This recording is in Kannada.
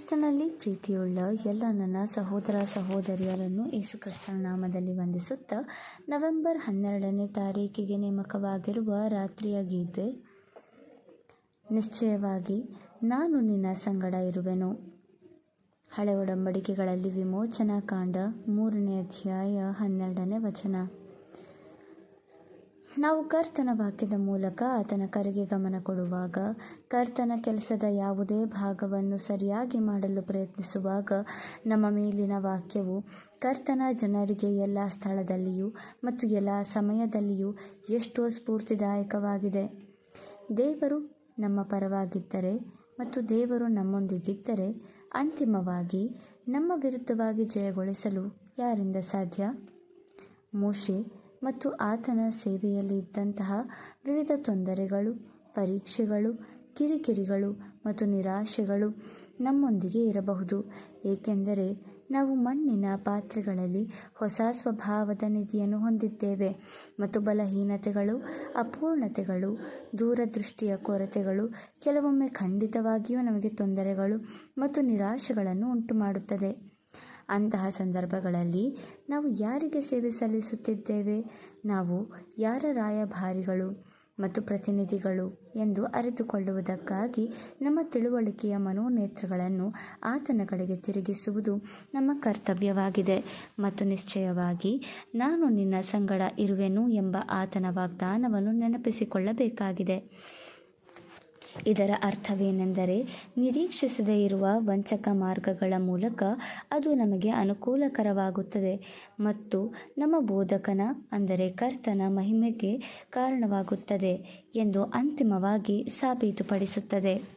ಕ್ರಿಸ್ತನಲ್ಲಿ ಪ್ರೀತಿಯುಳ್ಳ ಎಲ್ಲ ನನ್ನ ಸಹೋದರ ಸಹೋದರಿಯರನ್ನು ಯೇಸು ಕ್ರಿಸ್ತನ ನಾಮದಲ್ಲಿ ವಂದಿಸುತ್ತಾ ನವೆಂಬರ್ ಹನ್ನೆರಡನೇ ತಾರೀಕಿಗೆ ನೇಮಕವಾಗಿರುವ ರಾತ್ರಿಯ ಗೀತೆ ನಿಶ್ಚಯವಾಗಿ ನಾನು ನಿನ್ನ ಸಂಗಡ ಇರುವೆನು ಹಳೆ ಒಡಂಬಡಿಕೆಗಳಲ್ಲಿ ವಿಮೋಚನಾ ಕಾಂಡ ಮೂರನೇ ಅಧ್ಯಾಯ ಹನ್ನೆರಡನೇ ವಚನ ನಾವು ಕರ್ತನ ವಾಕ್ಯದ ಮೂಲಕ ಆತನ ಕರೆಗೆ ಗಮನ ಕೊಡುವಾಗ ಕರ್ತನ ಕೆಲಸದ ಯಾವುದೇ ಭಾಗವನ್ನು ಸರಿಯಾಗಿ ಮಾಡಲು ಪ್ರಯತ್ನಿಸುವಾಗ ನಮ್ಮ ಮೇಲಿನ ವಾಕ್ಯವು ಕರ್ತನ ಜನರಿಗೆ ಎಲ್ಲ ಸ್ಥಳದಲ್ಲಿಯೂ ಮತ್ತು ಎಲ್ಲ ಸಮಯದಲ್ಲಿಯೂ ಎಷ್ಟೋ ಸ್ಫೂರ್ತಿದಾಯಕವಾಗಿದೆ ದೇವರು ನಮ್ಮ ಪರವಾಗಿದ್ದರೆ ಮತ್ತು ದೇವರು ನಮ್ಮೊಂದಿಗಿದ್ದರೆ ಅಂತಿಮವಾಗಿ ನಮ್ಮ ವಿರುದ್ಧವಾಗಿ ಜಯಗೊಳಿಸಲು ಯಾರಿಂದ ಸಾಧ್ಯ ಮೋಶೆ ಮತ್ತು ಆತನ ಸೇವೆಯಲ್ಲಿ ಇದ್ದಂತಹ ವಿವಿಧ ತೊಂದರೆಗಳು ಪರೀಕ್ಷೆಗಳು ಕಿರಿಕಿರಿಗಳು ಮತ್ತು ನಿರಾಶೆಗಳು ನಮ್ಮೊಂದಿಗೆ ಇರಬಹುದು ಏಕೆಂದರೆ ನಾವು ಮಣ್ಣಿನ ಪಾತ್ರೆಗಳಲ್ಲಿ ಹೊಸ ಸ್ವಭಾವದ ನಿಧಿಯನ್ನು ಹೊಂದಿದ್ದೇವೆ ಮತ್ತು ಬಲಹೀನತೆಗಳು ಅಪೂರ್ಣತೆಗಳು ದೂರದೃಷ್ಟಿಯ ಕೊರತೆಗಳು ಕೆಲವೊಮ್ಮೆ ಖಂಡಿತವಾಗಿಯೂ ನಮಗೆ ತೊಂದರೆಗಳು ಮತ್ತು ನಿರಾಶೆಗಳನ್ನು ಉಂಟುಮಾಡುತ್ತದೆ ಅಂತಹ ಸಂದರ್ಭಗಳಲ್ಲಿ ನಾವು ಯಾರಿಗೆ ಸೇವೆ ಸಲ್ಲಿಸುತ್ತಿದ್ದೇವೆ ನಾವು ಯಾರ ರಾಯಭಾರಿಗಳು ಮತ್ತು ಪ್ರತಿನಿಧಿಗಳು ಎಂದು ಅರಿತುಕೊಳ್ಳುವುದಕ್ಕಾಗಿ ನಮ್ಮ ತಿಳುವಳಿಕೆಯ ಮನೋನೇತ್ರಗಳನ್ನು ಆತನ ಕಡೆಗೆ ತಿರುಗಿಸುವುದು ನಮ್ಮ ಕರ್ತವ್ಯವಾಗಿದೆ ಮತ್ತು ನಿಶ್ಚಯವಾಗಿ ನಾನು ನಿನ್ನ ಸಂಗಡ ಇರುವೆನು ಎಂಬ ಆತನ ವಾಗ್ದಾನವನ್ನು ನೆನಪಿಸಿಕೊಳ್ಳಬೇಕಾಗಿದೆ ಇದರ ಅರ್ಥವೇನೆಂದರೆ ನಿರೀಕ್ಷಿಸದೇ ಇರುವ ವಂಚಕ ಮಾರ್ಗಗಳ ಮೂಲಕ ಅದು ನಮಗೆ ಅನುಕೂಲಕರವಾಗುತ್ತದೆ ಮತ್ತು ನಮ್ಮ ಬೋಧಕನ ಅಂದರೆ ಕರ್ತನ ಮಹಿಮೆಗೆ ಕಾರಣವಾಗುತ್ತದೆ ಎಂದು ಅಂತಿಮವಾಗಿ ಸಾಬೀತುಪಡಿಸುತ್ತದೆ